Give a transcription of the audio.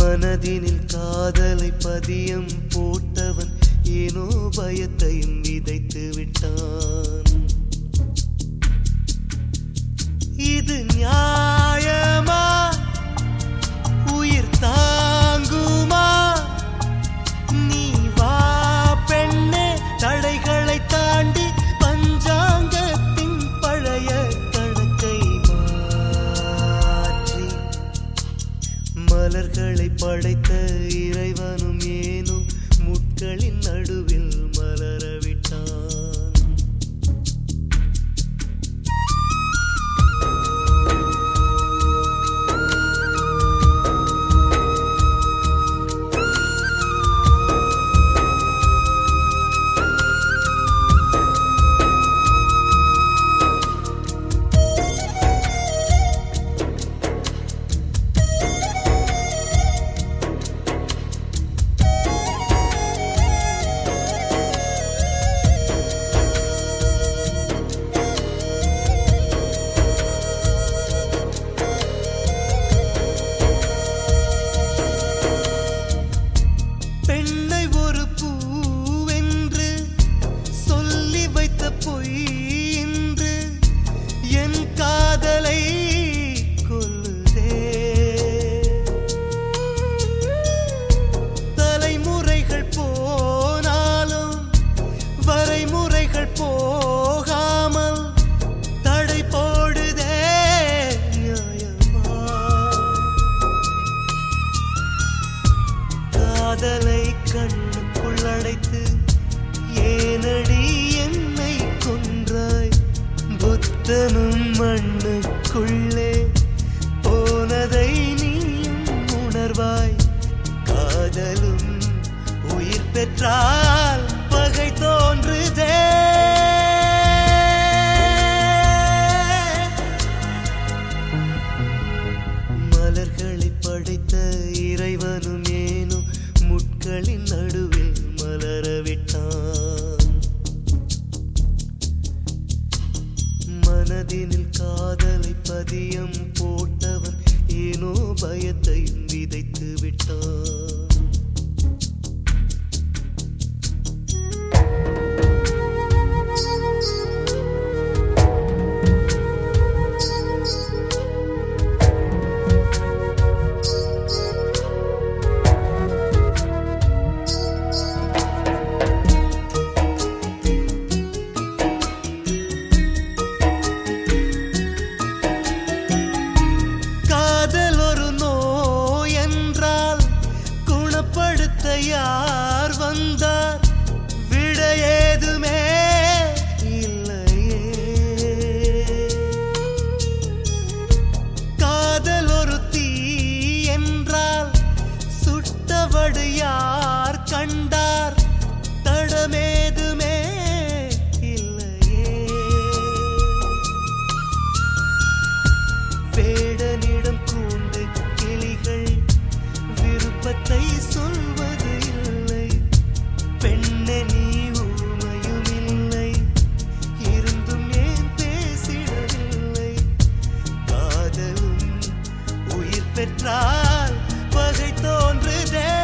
மனதினில் காதலை பதியம் போட்டவன் ஏனோ பயத்தையும் விதைத்து விட்டான் இது நியாயமா உயிர் தாங்குமா நீ வா பெண்ணே தடைகளை தாண்டி பஞ்சாங்கத்தின் பழைய கணக்கை மாற்றி மலர்களை படைத்த இறைவனும் ஏனோ முட்களின் நடுவில் மலர விட்டான் பெண்ணை ஒரு பூவென்று சொல்லி வைத்த பொய் என்று என் காதலை கொல்லுதே தலைமுறைகள் போனாலும் வரைமுறைகள் போகாமல் தடை போடுதே நியாயமா காதலை கண்ணுக்குள் அடைத்து ஏனடி என்னை கொன்றாய் புத்தனும் மண்ணுக்குள்ளே போனதை நீயும் உணர்வாய் காதலும் உயிர் பெற்றால் பகை தோன்றுதே மலர்களை படைத்த இறைவனும் ஏனோ முட்களின் நடுவில் மலர விட்டான் மனதினில் காதலை பதியம் போட்டவன் ஏனோ பயத்தையும் விதைத்து விட்டான் காதல் ஒரு நோய் என்றால் குணப்படுத்த யார் வந்தார் விட ஏதுமே இல்லையே காதல் ஒரு தீ என்றால் சுட்டவடு யார் கண்டார் தடமேதுமே இல்லையே வேடனிடம் கூண்டு கிளிகள் விருப்பத்தை சொல்வது இல்லை பெண்ணே நீ ஊமையும் இல்லை இருந்தும் ஏன் பேசிடவில்லை காதலும் உயிர் பெற்றால் பகை தோன்றுதே